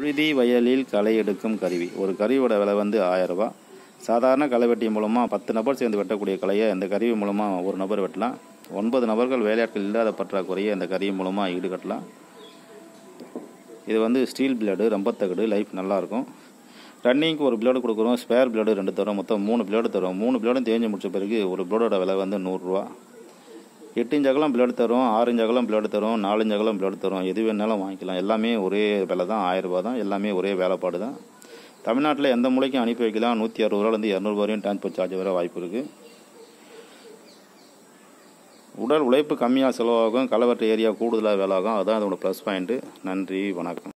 உழுதி வயலில் களை எடுக்கும் கருவி ஒரு கருவியோட விலை வந்து ஆயிரம் ரூபாய் சாதாரண களை வெட்டி மூலமாக பத்து நபர் சேர்ந்து வெட்டக்கூடிய கலையை இந்த கருவி மூலமாக ஒரு நபர் வெட்டலாம் ஒன்பது நபர்கள் வேலையாட்கள் இல்லாத பற்றாக்குறையை இந்த கருவி மூலமாக ஈடுகட்டலாம் இது வந்து ஸ்டீல் பிளேடு ரொம்ப தகடு லைஃப் நல்லாயிருக்கும் ரன்னிங்க்கு ஒரு பிளேடு கொடுக்குறோம் ஸ்பேர் பிளேடு ரெண்டு தரோம் மொத்தம் மூணு பிளேடு தரோம் மூணு பிளேடும் தேஞ்சு முடிச்ச பிறகு ஒரு பிளேடோட விலை வந்து நூறுரூவா எட்டு இன்ச் அகலம் பிளேடு தரும் ஆறு இன்ச் அகலம் பிளேடு தரும் நாலு இன்ச் அகலம் பிளேடு தரும் எது வேணாலும் வாங்கிக்கலாம் எல்லாமே ஒரே விலை தான் ஆயிரம் ரூபாய் தான் எல்லாமே ஒரே வேலைப்பாடு தான் தமிழ்நாட்டில் எந்த மூலைக்கும் அனுப்பி வைக்கலாம் நூற்றி அறுபது ரூபாலேருந்து இரநூறுபா வரையும் டிரான்ஸ்போர்ட் சார்ஜ் வர வாய்ப்பு இருக்குது உடல் உழைப்பு கம்மியாக செலவாகும் களவற்ற ஏரியா கூடுதலாக வேலை ஆகும் அதுதான் அதோட ப்ளஸ் பாயிண்ட்டு நன்றி வணக்கம்